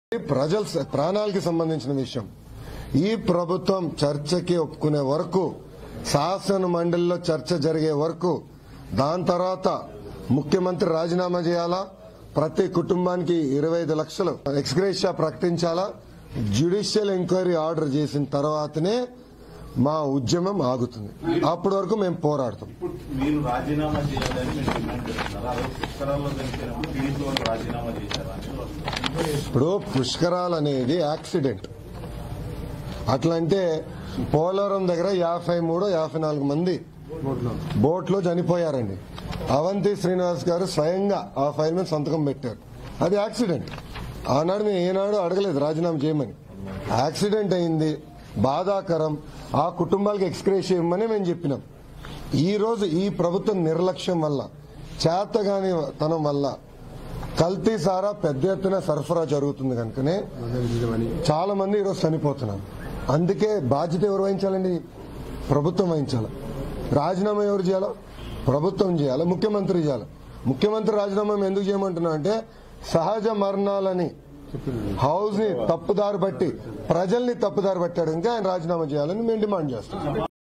ప్రజల స- ప్రాణాలకి సంబంధించిన విషయం ఈ ప్రభుత్వం చర్చకి ఒప్పుకునే వరకు శాసన మండలిలో చర్చ జరిగే వరకు దాని తర్వాత ముఖ్యమంత్రి రాజీనామా చేయాలా ప్రతి కుటుంబానికి ఇరవై ఐదు లక్షలు ఎక్స్గ్రేషియా ప్రకటించాలా జ్యుడిషియల్ ఎంక్వైరీ ఆర్డర్ చేసిన తర్వాతనే మా ఉద్యమం ఆగుతుంది అప్పటి వరకు మేము పోరాడతాం ఇప్పుడు మీరు రాజీనామా చేయాలని మీరు డిమాండ్ చేస్తున్నారు ఆ రోజు పుష్కరాల్లో జరిగినప్పుడు టీడీపీ వాళ్ళు రాజీనామా చేశారా అని వస్తుంది. ఇప్పుడు పుష్కరాలు అనేది యాక్సిడెంట్ అట్లా అంటే పోలవరం దగ్గర యాభై మూడు యాభై నాలుగు మంది బోట్లో చనిపోయారండి అవంతి శ్రీనివాస్ గారు స్వయంగా ఆ ఫైల్ మీద సంతకం పెట్టారు అది యాక్సిడెంట్ ఆనాడు మేము ఏనాడు అడగలేదు రాజీనామా చేయమని యాక్సిడెంట్ అయింది బాధాకరం ఆ కుటుంబాలకు ఎక్స్క్రేష్ ఇవ్వమని మేము చెప్పినాం ఈ రోజు ఈ ప్రభుత్వం నిర్లక్ష్యం వల్ల చేతగాని తనం వల్ల కల్తీ సారా పెద్ద ఎత్తున సరఫరా జరుగుతుంది కనుకనే చాలా మంది ఈరోజు చనిపోతున్నారు అందుకే బాధ్యత ఎవరు వహించాలండి ప్రభుత్వం వహించాలి రాజీనామా ఎవరు చేయాలో ప్రభుత్వం చేయాలి ముఖ్యమంత్రి చేయాలి ముఖ్యమంత్రి రాజీనామా మేము ఎందుకు చేయమంటున్నా అంటే సహజ మరణాలని హౌస్ ని తప్పుదారి బట్టి ప్రజల్ని తప్పుదారి పట్టాడు ఇంకా ఆయన రాజీనామా చేయాలని మేము డిమాండ్ చేస్తాం